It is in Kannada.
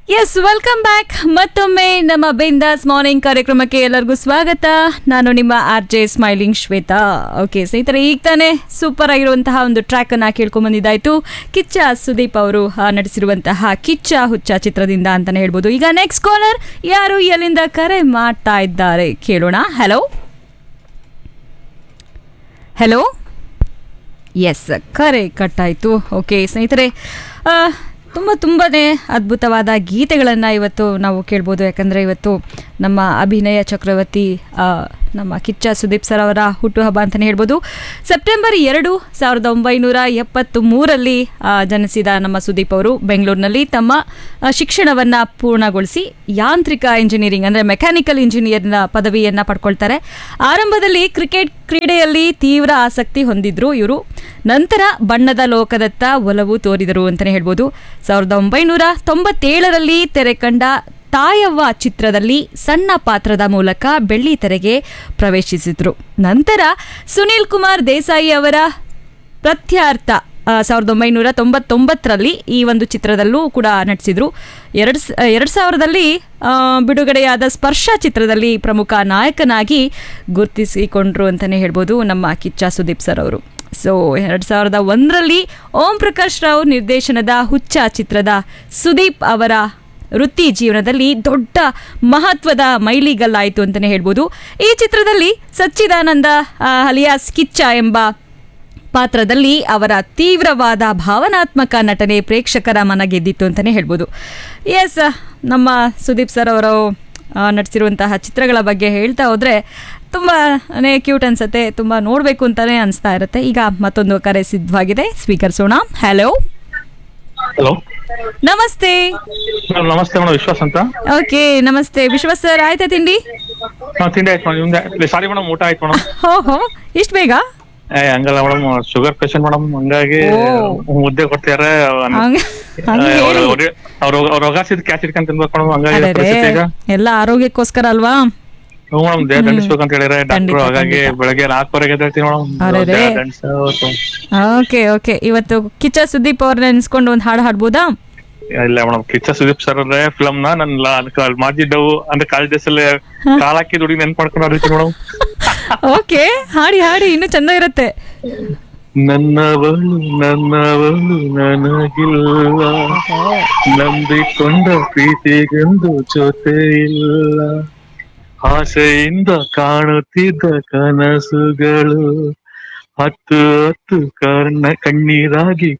ಎಸ್ ವೆಲ್ಕಮ್ ಬ್ಯಾಕ್ ಮತ್ತೊಮ್ಮೆ ನಮ್ಮ ಬಿಂದಾಸ್ ಮಾರ್ನಿಂಗ್ ಕಾರ್ಯಕ್ರಮಕ್ಕೆ ಎಲ್ಲರಿಗೂ ಸ್ವಾಗತ ನಾನು ನಿಮ್ಮ R J smiling Shwetha okay ಸ್ನೇಹಿತರೆ ಈಗ ತಾನೇ ಸೂಪರ್ ಆಗಿರುವಂತಹ ಒಂದು ಟ್ರ್ಯಾಕ್ ಅನ್ನ ಕೇಳ್ಕೊಂಡ್ ಬಂದಿದ್ದಾಯ್ತು ಕಿಚ್ಚ ಸುದೀಪ್ ಅವರು ಆ, ನಟಿಸಿರುವಂತಹ ಕಿಚ್ಚ ಹುಚ್ಚ ಚಿತ್ರದಿಂದ ಅಂತಾನೆ ಹೇಳ್ಬೋದು ಈಗ ನೆಕ್ಸ್ಟ್ ಕಾಲರ್ ಯಾರು ಎಲ್ಲಿಂದ ಕರೆ ಮಾಡ್ತಾ ಇದ್ದಾರೆ ಕೇಳೋಣ ಹಲೋ ಹಲೋ ಎಸ್ ಕರೆ ಕಟ್ಟಾಯಿತು ಓಕೆ ಸ್ನೇಹಿತರೆ ಆ, ತುಂಬ ತುಂಬನೇ ಅದ್ಭುತವಾದ ಗೀತೆಗಳನ್ನು ಇವತ್ತು ನಾವು ಕೇಳ್ಬೋದು ಯಾಕಂದರೆ ಇವತ್ತು ನಮ್ಮ ಅಭಿನಯ ಚಕ್ರವರ್ತಿ ಆ, ನಮ್ಮ ಕಿಚ್ಚ ಸುದೀಪ್ ಸರ್ ಅವರ ಹುಟ್ಟುಹಬ್ಬ ಅಂತಲೇ ಹೇಳ್ಬೋದು ಸೆಪ್ಟೆಂಬರ್ ಎರಡು ಸಾವಿರದ ಒಂಬೈನೂರ ಎಪ್ಪತ್ತು ಮೂರಲ್ಲಿ ಆ, ಜನಿಸಿದ ನಮ್ಮ ಸುದೀಪ್ ಅವರು ಬೆಂಗಳೂರಿನಲ್ಲಿ ತಮ್ಮ ಆ, ಶಿಕ್ಷಣವನ್ನು ಪೂರ್ಣಗೊಳಿಸಿ ಯಾಂತ್ರಿಕ ಇಂಜಿನಿಯರಿಂಗ್ ಅಂದರೆ ಮೆಕ್ಯಾನಿಕಲ್ ಇಂಜಿನಿಯರ್ನ ಪದವಿಯನ್ನು ಪಡ್ಕೊಳ್ತಾರೆ ಆರಂಭದಲ್ಲಿ ಕ್ರಿಕೆಟ್ ಕ್ರೀಡೆಯಲ್ಲಿ ತೀವ್ರ ಆಸಕ್ತಿ ಹೊಂದಿದ್ರು ಇವರು ನಂತರ ಬಣ್ಣದ ಲೋಕದತ್ತ ಒಲವು ತೋರಿದರು ಅಂತಲೇ ಹೇಳ್ಬೋದು ಸಾವಿರದ ಒಂಬೈನೂರ ತೊಂಬತ್ತೇಳರಲ್ಲಿ ತೆರೆ ಕಂಡ ತಾಯವ್ವ ಚಿತ್ರದಲ್ಲಿ ಸಣ್ಣ ಪಾತ್ರದ ಮೂಲಕ ಬೆಳ್ಳಿ ತೆರೆಗೆ ಪ್ರವೇಶಿಸಿದ್ರು ನಂತರ ಸುನೀಲ್ ಕುಮಾರ್ ದೇಸಾಯಿ ಅವರ ಪ್ರತ್ಯಾರ್ಥ ಆ, ಸಾವಿರದ ಒಂಬೈನೂರ ತೊಂಬತ್ತೊಂಬತ್ತರಲ್ಲಿ ಈ ಒಂದು ಚಿತ್ರದಲ್ಲೂ ಕೂಡ ನಟಿಸಿದ್ರು ಎರಡು ಎರಡು ಸಾವಿರದಲ್ಲಿ ಆ, ಬಿಡುಗಡೆಯಾದ ಸ್ಪರ್ಶ ಚಿತ್ರದಲ್ಲಿ ಪ್ರಮುಖ ನಾಯಕನಾಗಿ ಗುರುತಿಸಿಕೊಂಡ್ರು ಅಂತಲೇ ಹೇಳ್ಬೋದು ನಮ್ಮ ಕಿಚ್ಚ ಸುದೀಪ್ ಸರ್ ಅವರು ಸೊ ಎರಡು ಸಾವಿರದ ಒಂದರಲ್ಲಿ ಓಂ ಪ್ರಕಾಶ್ ರಾವ್ ನಿರ್ದೇಶನದ ಹುಚ್ಚ ಚಿತ್ರದ ಸುದೀಪ್ ಅವರ ವೃತ್ತಿ ಜೀವನದಲ್ಲಿ ದೊಡ್ಡ ಮಹತ್ವದ ಮೈಲಿಗಲ್ಲಾಯಿತು ಅಂತಲೇ ಹೇಳ್ಬೋದು ಈ ಚಿತ್ರದಲ್ಲಿ ಸಚ್ಚಿದಾನಂದ ಆ, ಅಲಿಯಾಸ್ ಕಿಚ್ಚ ಎಂಬ ಪಾತ್ರದಲ್ಲಿ ಅವರ ತೀವ್ರವಾದ ಭಾವನಾತ್ಮಕ ನಟನೆ ಪ್ರೇಕ್ಷಕರ ಮನ ಗೆದ್ದಿತ್ತು ಅಂತಲೇ ಹೇಳ್ಬೋದು ಎಸ್ ನಮ್ಮ ಸುದೀಪ್ ಸರ್ ಅವರು ಆ, ನಟಿಸಿರುವಂತಹ ಚಿತ್ರಗಳ ಬಗ್ಗೆ ಹೇಳ್ತಾ ಹೋದರೆ ತುಂಬಾ ಕ್ಯೂಟ್ ಅನ್ಸುತ್ತೆ ತುಂಬ ನೋಡಬೇಕು ಅಂತಲೇ ಅನಿಸ್ತಾ ಇರುತ್ತೆ ಈಗ ಮತ್ತೊಂದು ಕರೆ ಸಿದ್ಧವಾಗಿದೆ ಸ್ವೀಕರಿಸೋಣ hello hello namaste madam namaste madam Vishwas ಅಂತ ಓಕೆ ನಮಸ್ತೆ ವಿಶ್ವಾಸ್ ಸರ್ ಆಯ್ತಾ ತಿಂಡಿ ಹಾ ತಿಂಡಿ ಆಯ್ತು ಮೇಡಮ್ ನಿಮ್ದೆ ಸಾರಿ ಮೇಡಮ್ ಊಟ ಆಯ್ತು ಮೇಡಮ್ ಹೋ ಹೋ ಇಷ್ಟು ಬೇಗ ಏ ಹಂಗಲ್ಲ ಮೇಡಮ್ ಶುಗರ್ ಪೇಷಂಟ್ ಮೇಡಮ್ ಹಂಗಾಗಿ ಓ. ಮುದ್ದೆ ಕೊಡ್ತಿದಾರೆ ಹಂಗ ಹಂಗೆ ಹೇಳಿ ಅವ್ರ ರೋಗ ಸಿದ್ ಕ್ಯಾಚ್ ಇಟ್ಕೊಂಡ್ ತಿನ್ಬೇಕು ಮೇಡಮ್ ಹಂಗಾಗಿ ಅರೆರೆ, ಪರಿಸ್ಥಿತಿ ಈಗ ಎಲ್ಲ ಆರೋಗ್ಯಕ್ಕೋಸ್ಕರ ಅಲ್ವಾ ಹ್ಞೂ ಮೇಡಮ್ ದೇಹ ದಂಡಿಸ್ಬೇಕಂತ ಹೇಳಿದ್ರೆ ಡಾಕ್ಟರ್ ಖಂಡಿತ, ಹಾಗಾಗಿ ಬೆಳಗ್ಗೆ ನಾಲ್ಕುವರೆಗೆ ಎದ್ದೇಳ್ತೀನಿ ಅರೆರೆ. ಮೇಡಮ್ ದಂಡಿಸು ಓಕೆ ಓಕೆ ಇವತ್ತು ಕಿಚ್ಚ ಸುದೀಪ್ ಅವ್ರನ್ನ ನೆನ್ಸ್ಕೊಂಡು ಒಂದು ಹಾಡು ಹಾಡ್ಬೋದಾ ಇಲ್ಲ ಮೇಡಮ್ ಕಿಚ್ಚ ಸುದೀಪ್ ಸರ್ ಅಂದ್ರೆ ಫಿಲಮ್ ನ ನನ್ ಮಾಡ್ತಿದ್ದವು ಅಂದ್ರೆ ಕಾಲೇಜ್ ಡೇಸಲ್ಲಿ ಕಾಲ್ ಹಾಕಿ ದುಡಿ ನೆನ್ಪ್ ಮಾಡ್ಕೊಂಡು ಹೊಡಿತೀನಿ ಮೇಡಮ್ ಓಕೆ ಹಾಡಿ ಹಾಡಿ ಇನ್ನೂ ಚಂದ ಇರುತ್ತೆ ನನ್ನವಳು ನನ್ನವಳು ನನಗಿಲ್ಲ ನಂಬಿಕೊಂಡ ಪ್ರೀತಿಗೆಂದು ಜೊತೆ ಇಲ್ಲ ಆಸೆಯಿಂದ ಕಾಣುತ್ತಿದ್ದ ಕನಸುಗಳು ಹತ್ತು ಹತ್ತು ಕರ್ಣ ಕಣ್ಣೀರಾಗಿ